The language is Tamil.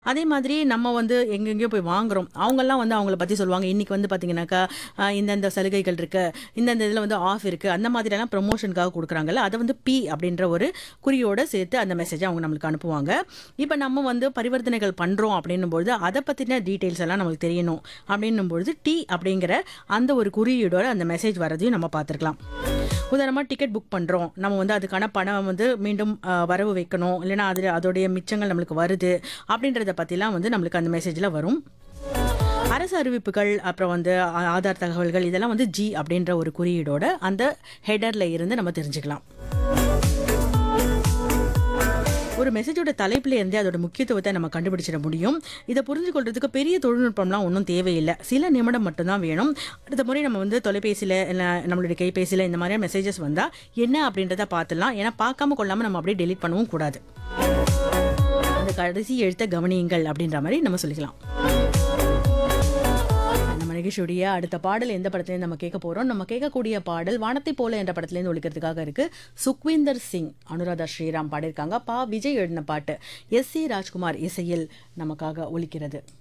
அதே மாதிரி நம்ம வந்து எங்கெங்கேயோ போய் வாங்குறோம் அவங்கெல்லாம் வந்து அவங்கள பற்றி சொல்லுவாங்க இன்னைக்கு வந்து பார்த்தீங்கன்னாக்கா அஹ், இந்தந்த சலுகைகள் இருக்கு இந்தந்த இதில் வந்து ஆஃப் இருக்கு அந்த மாதிரியெல்லாம் ப்ரொமோஷனுக்காக கொடுக்குறாங்கல்ல அதை வந்து பி அப்படின்ற ஒரு குறியோட சேர்த்து அந்த மெசேஜை அவங்க நம்மளுக்கு அனுப்புவாங்க இப்போ நம்ம வந்து பரிவர்த்தனைகள் பண்ணுறோம் அப்படின்னும் பொழுது அதை பற்றின டீட்டெயில்ஸ் எல்லாம் நமக்கு தெரியணும் அப்படின்னும் பொழுது டி அப்படிங்கிற அந்த ஒரு குறியீடோட அந்த மெசேஜ் வரதையும் நம்ம பார்த்துருக்கலாம் உதாரணமாக டிக்கெட் புக் பண்ணுறோம் நம்ம வந்து அதுக்கான பணம் வந்து மீண்டும் அஹ், வரவு வைக்கணும் இல்லைன்னா அது அதோடைய மிச்சங்கள் நம்மளுக்கு வருது அப்படின்றத பற்றிலாம் வந்து நம்மளுக்கு அந்த மெசேஜில் வரும் அரசு அறிவிப்புகள் அப்புறம் வந்து ஆ- ஆதார் தகவல்கள் இதெல்லாம் வந்து ஜி அப்படின்ற ஒரு குறியீடோட அந்த ஹெடர்ல இருந்து நம்ம தெரிஞ்சுக்கலாம் ஒரு மெசேஜோட தலைப்புல இருந்தே அதோட முக்கியத்துவத்தை நம்ம கண்டுபிடிச்சிட முடியும் இதை புரிஞ்சு கொள்றதுக்கு பெரிய தொழில்நுட்பம்லாம் ஒன்றும் தேவையில்லை சில நிமிடம் மட்டும்தான் வேணும் அடுத்த முறை நம்ம வந்து தொலைபேசியில் இல்லை நம்மளுடைய கைபேசியில் இந்த மாதிரியான மெசேஜஸ் வந்தால் என்ன அப்படின்றத பார்த்துடலாம் ஏன்னா பார்க்காம கொள்ளாமல் நம்ம அப்படியே டெலீட் பண்ணவும் கூடாது அந்த கடைசி எழுத்த கவனியுங்கள் அப்படின்ற மாதிரி நம்ம சொல்லிக்கலாம் நம்ம நிகழ்ச்சியுடைய அடுத்த பாடல் எந்த படத்துலேருந்து நம்ம கேட்க போறோம் நம்ம கேட்கக்கூடிய பாடல் வானத்தை போல என்ற படத்துலேருந்து ஒழிக்கிறதுக்காக இருக்கு சுக்விந்தர் சிங் அனுராதா ஸ்ரீராம் பாடியிருக்காங்க பா விஜய் எழுதின பாட்டு எஸ் சி ராஜ்குமார் இசையில் நமக்காக ஒலிக்கிறது